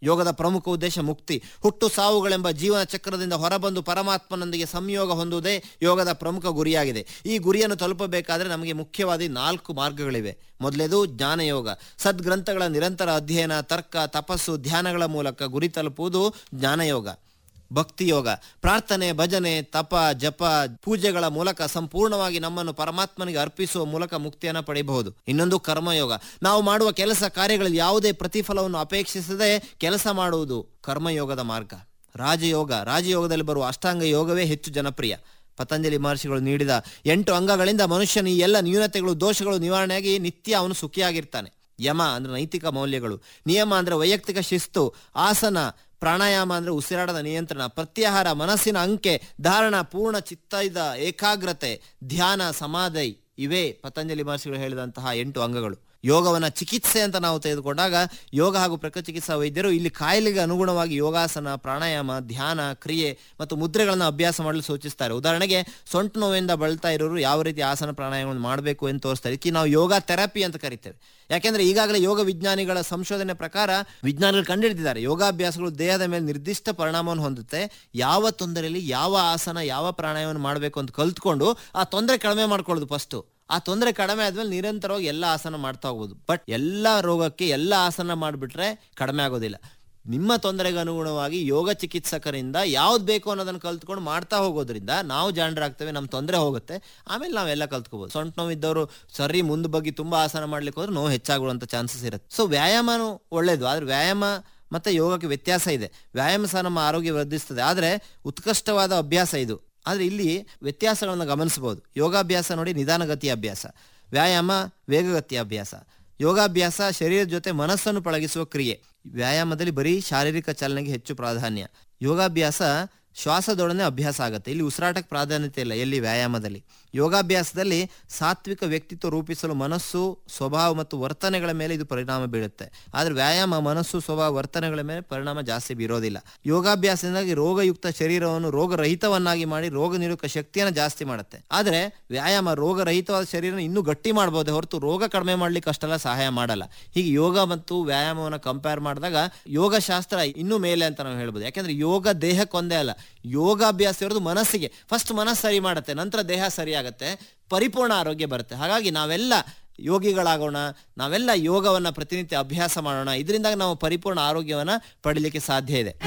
ಯೋಗದ ಪ್ರಮುಖ ಉದ್ದೇಶ ಮುಕ್ತಿ ಹುಟ್ಟು ಸಾವುಗಳೆಂಬ ಜೀವನ ಚಕ್ರದಿಂದ ಹೊರಬಂದು ಪರಮಾತ್ಮನೊಂದಿಗೆ ಸಂಯೋಗ ಹೊಂದುವುದೇ ಯೋಗದ ಪ್ರಮುಖ ಗುರಿಯಾಗಿದೆ ಈ ಗುರಿಯನ್ನು ತಲುಪಬೇಕಾದ್ರೆ ನಮಗೆ ಮುಖ್ಯವಾದ ಈ ನಾಲ್ಕು ಮಾರ್ಗಗಳಿವೆ ಮೊದಲೇದು ಜ್ಞಾನಯೋಗ ಸದ್ಗ್ರಂಥಗಳ ನಿರಂತರ ಅಧ್ಯಯನ ತರ್ಕ ತಪಸ್ಸು ಧ್ಯಾನಗಳ ಮೂಲಕ ಗುರಿ ತಲುಪುವುದು ಜ್ಞಾನಯೋಗ ಭಕ್ತಿ ಯೋಗ ಪ್ರಾರ್ಥನೆ ಭಜನೆ ತಪ ಜಪ ಪೂಜೆಗಳ ಮೂಲಕ ಸಂಪೂರ್ಣವಾಗಿ ನಮ್ಮನ್ನು ಪರಮಾತ್ಮನಿಗೆ ಅರ್ಪಿಸುವ ಮೂಲಕ ಮುಕ್ತಿಯನ್ನು ಪಡೆಯಬಹುದು ಇನ್ನೊಂದು ಕರ್ಮಯೋಗ ನಾವು ಮಾಡುವ ಕೆಲಸ ಕಾರ್ಯಗಳಲ್ಲಿ ಯಾವುದೇ ಪ್ರತಿಫಲವನ್ನು ಅಪೇಕ್ಷಿಸದೆ ಕೆಲಸ ಮಾಡುವುದು ಕರ್ಮಯೋಗದ ಮಾರ್ಗ ರಾಜಯೋಗ ರಾಜಯೋಗದಲ್ಲಿ ಬರುವ ಅಷ್ಟಾಂಗ ಯೋಗವೇ ಹೆಚ್ಚು ಜನಪ್ರಿಯ ಪತಂಜಲಿ ಮಹರ್ಷಿಗಳು ನೀಡಿದ ಎಂಟು ಅಂಗಗಳಿಂದ ಮನುಷ್ಯನ ಈ ಎಲ್ಲ ನ್ಯೂನತೆಗಳು ದೋಷಗಳು ನಿವಾರಣೆಯಾಗಿ ನಿತ್ಯ ಅವನು ಸುಖಿಯಾಗಿರ್ತಾನೆ ಯಮ ಅಂದ್ರೆ ನೈತಿಕ ಮೌಲ್ಯಗಳು ನಿಯಮ ಅಂದ್ರೆ ವೈಯಕ್ತಿಕ ಶಿಸ್ತು ಆಸನ ಪ್ರಾಣಾಯಾಮ ಅಂದ್ರೆ ಉಸಿರಾಟದ ನಿಯಂತ್ರಣ ಪ್ರತ್ಯಾಹಾರ ಮನಸ್ಸಿನ ಅಂಕೆ ಧಾರಣ ಪೂರ್ಣ ಚಿತ್ತದ ಏಕಾಗ್ರತೆ ಧ್ಯಾನ ಸಮಾಧಿ ಇವೇ ಪತಂಜಲಿ ಮಹರ್ಷಿಗಳು ಹೇಳಿದಂತಹ ಎಂಟು ಅಂಗಗಳು ಯೋಗವನ್ನ ಚಿಕಿತ್ಸೆ ಅಂತ ನಾವು ತೆಗೆದುಕೊಂಡಾಗ ಯೋಗ ಹಾಗೂ ಪ್ರಕೃತಿ ಚಿಕಿತ್ಸಾ ವೈದ್ಯರು ಇಲ್ಲಿ ಕಾಯಿಲೆಗೆ ಅನುಗುಣವಾಗಿ ಯೋಗಾಸನ ಪ್ರಾಣಾಯಾಮ ಧ್ಯಾನ ಕ್ರಿಯೆ ಮತ್ತು ಮುದ್ರೆಗಳನ್ನು ಅಭ್ಯಾಸ ಮಾಡಲು ಸೂಚಿಸ್ತಾರೆ ಉದಾಹರಣೆಗೆ ಸೊಂಟು ನೋವಿಂದ ಬಳಲ್ತಾ ಇರೋರು ಯಾವ ರೀತಿ ಆಸನ ಪ್ರಾಣಾಯಾಮವನ್ನು ಮಾಡಬೇಕು ಎಂದು ತೋರಿಸ್ತಾರೆ ಇದಕ್ಕೆ ನಾವು ಯೋಗ ಥೆರಪಿ ಅಂತ ಕರಿತೇವೆ ಯಾಕೆಂದ್ರೆ ಈಗಾಗಲೇ ಯೋಗ ವಿಜ್ಞಾನಿಗಳ ಸಂಶೋಧನೆ ಪ್ರಕಾರ ವಿಜ್ಞಾನಿಗಳು ಕಂಡುಹಿಡಿದಿದ್ದಾರೆ ಯೋಗಾಭ್ಯಾಸಗಳು ದೇಹದ ಮೇಲೆ ನಿರ್ದಿಷ್ಟ ಪರಿಣಾಮವನ್ನು ಹೊಂದುತ್ತೆ ಯಾವ ತೊಂದರೆಯಲ್ಲಿ ಯಾವ ಆಸನ ಯಾವ ಪ್ರಾಣಾಯಾಮವನ್ನು ಮಾಡಬೇಕು ಅಂತ ಕಲ್ತ್ಕೊಂಡು ಆ ತೊಂದರೆ ಕಡಿಮೆ ಮಾಡ್ಕೊಳ್ಳೋದು ಫಸ್ಟು ಆ ತೊಂದರೆ ಕಡಿಮೆ ಆದ್ಮೇಲೆ ನಿರಂತರವಾಗಿ ಎಲ್ಲ ಆಸನ ಮಾಡ್ತಾ ಹೋಗ್ಬೋದು ಬಟ್ ಎಲ್ಲ ರೋಗಕ್ಕೆ ಎಲ್ಲ ಆಸನ ಮಾಡಿಬಿಟ್ರೆ ಕಡಿಮೆ ಆಗೋದಿಲ್ಲ ನಿಮ್ಮ ತೊಂದರೆಗೆ ಅನುಗುಣವಾಗಿ ಯೋಗ ಚಿಕಿತ್ಸಕರಿಂದ ಯಾವ್ದು ಬೇಕು ಅನ್ನೋದನ್ನ ಕಲ್ತ್ಕೊಂಡು ಮಾಡ್ತಾ ಹೋಗೋದ್ರಿಂದ ನಾವು ಜಾಣರಾಗ್ತೇವೆ ನಮ್ಮ ತೊಂದರೆ ಹೋಗುತ್ತೆ ಆಮೇಲೆ ನಾವೆಲ್ಲ ಕಲ್ತ್ಕೋಬಹುದು ಸೊಂಟ ನೋವಿದ್ದವರು ಸರಿ ಮುಂದೆ ಬಗ್ಗೆ ತುಂಬಾ ಆಸನ ಮಾಡ್ಲಿಕ್ಕೆ ಹೋದ್ರೆ ನೋವು ಹೆಚ್ಚಾಗುವಂತ ಚಾನ್ಸಸ್ ಇರುತ್ತೆ ಸೊ ವ್ಯಾಯಾಮನೂ ಒಳ್ಳೇದು ಆದ್ರೆ ವ್ಯಾಯಾಮ ಮತ್ತೆ ಯೋಗಕ್ಕೆ ವ್ಯತ್ಯಾಸ ಇದೆ ವ್ಯಾಯಾಮ ಸಹ ನಮ್ಮ ಆರೋಗ್ಯ ವೃದ್ಧಿಸ್ತದೆ ಆದ್ರೆ ಉತ್ಕೃಷ್ಟವಾದ ಅಭ್ಯಾಸ ಇದು ಆದ್ರೆ ಇಲ್ಲಿ ವ್ಯತ್ಯಾಸಗಳನ್ನು ಗಮನಿಸಬಹುದು ಯೋಗಾಭ್ಯಾಸ ನೋಡಿ ನಿಧಾನಗತಿಯ ಅಭ್ಯಾಸ ವ್ಯಾಯಾಮ ವೇಗಗತಿಯ ಅಭ್ಯಾಸ ಯೋಗಾಭ್ಯಾಸ ಶರೀರದ ಜೊತೆ ಮನಸ್ಸನ್ನು ಪಳಗಿಸುವ ಕ್ರಿಯೆ ವ್ಯಾಯಾಮದಲ್ಲಿ ಬರೀ ಶಾರೀರಿಕ ಚಲನೆಗೆ ಹೆಚ್ಚು ಪ್ರಾಧಾನ್ಯ ಯೋಗಾಭ್ಯಾಸ ಶ್ವಾಸದೊಡನೆ ಅಭ್ಯಾಸ ಆಗುತ್ತೆ ಇಲ್ಲಿ ಉಸಿರಾಟಕ್ಕೆ ಪ್ರಾಧಾನ್ಯತೆ ಇಲ್ಲ ಎಲ್ಲಿ ವ್ಯಾಯಾಮದಲ್ಲಿ ಯೋಗಾಭ್ಯಾಸದಲ್ಲಿ ಸಾತ್ವಿಕ ವ್ಯಕ್ತಿತ್ವ ರೂಪಿಸಲು ಮನಸ್ಸು ಸ್ವಭಾವ ಮತ್ತು ವರ್ತನೆಗಳ ಮೇಲೆ ಇದು ಪರಿಣಾಮ ಬೀಳುತ್ತೆ ಆದ್ರೆ ವ್ಯಾಯಾಮ ಮನಸ್ಸು ಸ್ವಭಾವ ವರ್ತನೆಗಳ ಮೇಲೆ ಪರಿಣಾಮ ಜಾಸ್ತಿ ಬೀರೋದಿಲ್ಲ ಯೋಗಾಭ್ಯಾಸದಿಂದಾಗಿ ರೋಗಯುಕ್ತ ಶರೀರವನ್ನು ರೋಗರಹಿತವನ್ನಾಗಿ ಮಾಡಿ ರೋಗ ನಿರೋಧಕ ಶಕ್ತಿಯನ್ನು ಜಾಸ್ತಿ ಮಾಡುತ್ತೆ ಆದ್ರೆ ವ್ಯಾಯಾಮ ರೋಗರಹಿತವಾದ ಶರೀರ ಇನ್ನೂ ಗಟ್ಟಿ ಮಾಡಬಹುದೇ ಹೊರತು ರೋಗ ಕಡಿಮೆ ಮಾಡ್ಲಿಕ್ಕೆ ಅಷ್ಟೆಲ್ಲ ಸಹಾಯ ಮಾಡಲ್ಲ ಹೀಗೆ ಯೋಗ ಮತ್ತು ವ್ಯಾಯಾಮವನ್ನು ಕಂಪೇರ್ ಮಾಡಿದಾಗ ಯೋಗಶಾಸ್ತ್ರ ಇನ್ನೂ ಮೇಲೆ ಅಂತ ನಾವು ಹೇಳ್ಬೋದು ಯಾಕಂದ್ರೆ ಯೋಗ ದೇಹಕ್ಕೊಂದೇ ಅಲ್ಲ ಯೋಗಾಭ್ಯಾಸ ಇರೋದು ಮನಸ್ಸಿಗೆ ಫಸ್ಟ್ ಮನಸ್ಸು ಸರಿ ಮಾಡುತ್ತೆ ನಂತರ ದೇಹ ಸರಿ ಆಗುತ್ತೆ ಪರಿಪೂರ್ಣ ಆರೋಗ್ಯ ಬರುತ್ತೆ ಹಾಗಾಗಿ ನಾವೆಲ್ಲ ಯೋಗಿಗಳಾಗೋಣ ನಾವೆಲ್ಲ ಯೋಗವನ್ನ ಪ್ರತಿನಿತ್ಯ ಅಭ್ಯಾಸ ಮಾಡೋಣ ಇದರಿಂದ ನಾವು ಪರಿಪೂರ್ಣ ಆರೋಗ್ಯವನ್ನ ಪಡಿಲಿಕ್ಕೆ ಸಾಧ್ಯ ಇದೆ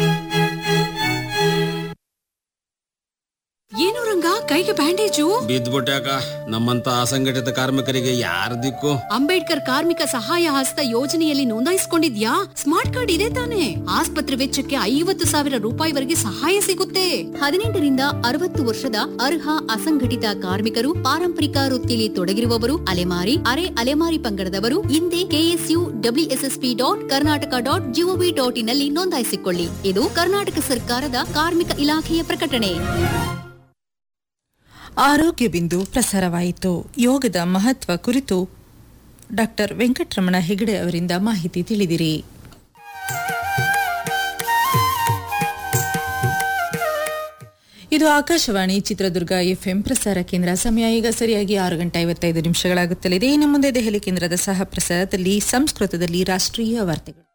ಏನು ರಂಗ ಕೈಗೆ ಬ್ಯಾಂಡೇಜು ಬಿದ್ದ್ಬಿಟ್ಯಾಕ ನಮ್ಮಂತ ಅಸಂಘಟಿತ ಕಾರ್ಮಿಕರಿಗೆ ಯಾರ ದಿಕ್ಕು ಅಂಬೇಡ್ಕರ್ ಕಾರ್ಮಿಕ ಸಹಾಯ ಹಸ್ತ ಯೋಜನೆಯಲ್ಲಿ ನೋಂದಾಯಿಸಿಕೊಂಡಿದ್ಯಾ ಸ್ಮಾರ್ಟ್ ಕಾರ್ಡ್ ಇದೆ ತಾನೆ ಆಸ್ಪತ್ರೆ ವೆಚ್ಚಕ್ಕೆ ಐವತ್ತು ಸಾವಿರ ರೂಪಾಯಿವರೆಗೆ ಸಹಾಯ ಸಿಗುತ್ತೆ ಹದಿನೆಂಟರಿಂದ ಅರವತ್ತು ವರ್ಷದ ಅರ್ಹ ಅಸಂಘಟಿತ ಕಾರ್ಮಿಕರು ಪಾರಂಪರಿಕ ವೃತ್ತಿಯಲ್ಲಿ ತೊಡಗಿರುವವರು ಅಲೆಮಾರಿ ಅರೆ ಅಲೆಮಾರಿ ಪಂಗಡದವರು ಹಿಂದೆ KSU WSSP dot Karnataka dot GOV dot in ನಲ್ಲಿ ನೋಂದಾಯಿಸಿಕೊಳ್ಳಿ ಇದು ಕರ್ನಾಟಕ ಸರ್ಕಾರದ ಕಾರ್ಮಿಕ ಇಲಾಖೆಯ ಪ್ರಕಟಣೆ ಆರೋಗ್ಯ ಬಿಂದು ಪ್ರಸಾರವಾಯಿತು ಯೋಗದ ಮಹತ್ವ ಕುರಿತು ಡಾಕ್ಟರ್ ವೆಂಕಟರಮಣ ಹೆಗಡೆ ಅವರಿಂದ ಮಾಹಿತಿ ತಿಳಿದಿರಿ ಇದು ಆಕಾಶವಾಣಿ ಚಿತ್ರದುರ್ಗ ಎಫ್ಎಂ ಪ್ರಸಾರ ಕೇಂದ್ರ ಸಮಯ ಈಗ ಸರಿಯಾಗಿ ಆರು ಗಂಟೆ ಐವತ್ತೈದು ನಿಮಿಷಗಳಾಗುತ್ತಲಿದೆ ಇನ್ನು ಮುಂದೆ ದೆಹಲಿ ಕೇಂದ್ರದ ಸಹ ಪ್ರಸಾರದಲ್ಲಿ ಸಂಸ್ಕೃತದಲ್ಲಿ ರಾಷ್ಟ್ರೀಯ ವಾರ್ತೆಗಳು